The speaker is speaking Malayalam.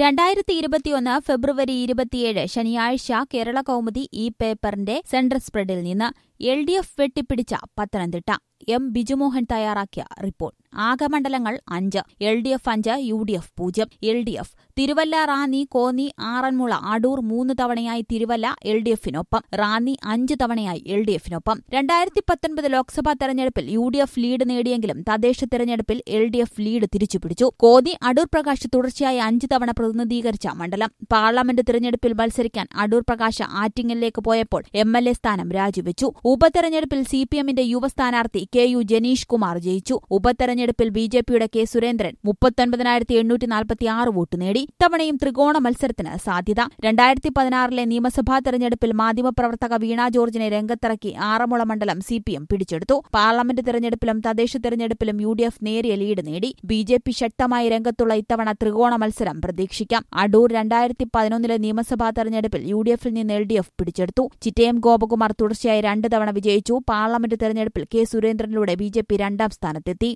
രണ്ടായിരത്തി ഇരുപത്തിയൊന്ന് ഫെബ്രുവരി ഇരുപത്തിയേഴ് ശനിയാഴ്ച കേരള കൗമുദി ഈ പേപ്പറിന്റെ സെൻട്രൽ സ്പ്രെഡിൽ നിന്ന് എൽ ഡി എഫ് വെട്ടിപ്പിടിച്ച പത്തനംതിട്ട എം ബിജുമോഹൻ തയ്യാറാക്കിയ റിപ്പോർട്ട് ആകെ മണ്ഡലങ്ങൾ അഞ്ച് എൽ ഡി എഫ് അഞ്ച് യു ഡി എഫ് പൂജ്യം L D F Thiruvalla Ranni Konni Aranmula Adoor മൂന്ന് തവണയായി തിരുവല്ല എൽ ഡി എഫിനൊപ്പം റാന്നി അഞ്ച് തവണയായി എൽ ഡി എഫിനൊപ്പം രണ്ടായിരത്തി പത്തൊൻപത് ലോക്സഭാ തെരഞ്ഞെടുപ്പിൽ യു ഡി എഫ് ലീഡ് നേടിയെങ്കിലും തദ്ദേശ തെരഞ്ഞെടുപ്പിൽ എൽ ഡി എഫ് ലീഡ് തിരിച്ചുപിടിച്ചു കോന്നി അടൂർ പ്രകാശ് തുടർച്ചയായി അഞ്ച് തവണ പ്രതിനിധീകരിച്ച മണ്ഡലം പാർലമെന്റ് തിരഞ്ഞെടുപ്പിൽ മത്സരിക്കാൻ അടൂർ പ്രകാശ് ആറ്റിങ്ങലിലേക്ക് പോയപ്പോൾ എം എൽ എ സ്ഥാനം രാജിവെച്ചു ഉപതെരഞ്ഞെടുപ്പിൽ സി പി എമ്മിന്റെ യുവ സ്ഥാനാർത്ഥി കെ യു ജനീഷ് കുമാർ ജയിച്ചു ഉപതെരഞ്ഞെടുപ്പിൽ ബി ജെ പിയുടെ കെ സുരേന്ദ്രൻ മുപ്പത്തൊൻപതിനായിരത്തി എണ്ണൂറ്റി നാൽപ്പത്തിയാറ് വോട്ട് നേടി ഇത്തവണയും ത്രികോണ മത്സരത്തിന് സാധ്യത രണ്ടായിരത്തി പതിനാറിലെ നിയമസഭാ തെരഞ്ഞെടുപ്പിൽ മാധ്യമപ്രവർത്തക വീണ ജോർജിനെ രംഗത്തിറക്കി ആറന്മുള മണ്ഡലം സി പി എം പിടിച്ചെടുത്തു പാർലമെന്റ് തെരഞ്ഞെടുപ്പിലും തദ്ദേശ തെരഞ്ഞെടുപ്പിലും യു ഡി എഫ് നേരിയ ലീഡ് നേടി ബി ജെ പി ശക്തമായി രംഗത്തുള്ള ഇത്തവണ ത്രികോണ മത്സരം പ്രതീക്ഷിക്കാം അടൂർ രണ്ടായിരത്തി പതിനൊന്നിലെ നിയമസഭാ തെരഞ്ഞെടുപ്പിൽ യു ഡി എഫിൽ നിന്ന് എൽ ഡി എഫ് പിടിച്ചെടുത്തു ചിറ്റയം ഗോപകുമാർ തുടർച്ചയായി രണ്ട് തവണ വിജയിച്ചു പാർലമെന്റ് തെരഞ്ഞെടുപ്പിൽ കെ സുരേന്ദ്രനിലൂടെ ബി ജെ പി രണ്ടാം സ്ഥാനത്തെത്തി